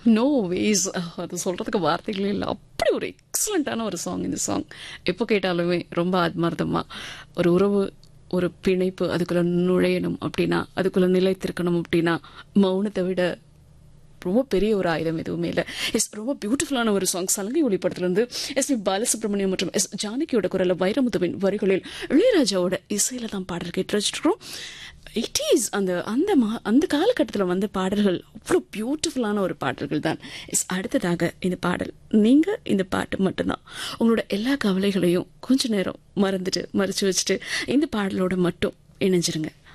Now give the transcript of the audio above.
no ways அது சொல்கிறதுக்கு வார்த்தைகளே இல்லை அப்படி ஒரு எக்ஸலண்ட்டான ஒரு சாங் இந்த சாங் எப்போ கேட்டாலுமே ரொம்ப ஆத்மார்த்தமாக ஒரு உறவு ஒரு பிணைப்பு அதுக்குள்ளே நுழையணும் அப்படின்னா அதுக்குள்ளே நிலைத்திருக்கணும் அப்படின்னா மௌனத்தை விட ரொம்ப பெரிய ஒரு ஆயுதம் எதுவுமே இல்லை எஸ் ரொம்ப பியூட்டிஃபுல்லான ஒரு சாங் சலங்கை ஒளிப்படத்திலிருந்து எஸ் பி பாலசுப்ரமணியம் மற்றும் எஸ் ஜானகியோட குரலில் வைரமுத்துவின் வரிகளில் இளையராஜாவோட இசையில தான் பாடல் கேட்டு வச்சிருக்கிறோம் இட் இஸ் அந்த அந்த மா அந்த காலகட்டத்தில் வந்த பாடல்கள் அவ்வளோ பியூட்டிஃபுல்லான ஒரு பாடல்கள் தான் எஸ் அடுத்ததாக இந்த பாடல் நீங்கள் இந்த பாட்டு மட்டும்தான் உங்களோட எல்லா கவலைகளையும் கொஞ்ச நேரம் மறந்துட்டு மறைச்சு வச்சுட்டு இந்த பாடலோட மட்டும் இணைஞ்சிருங்க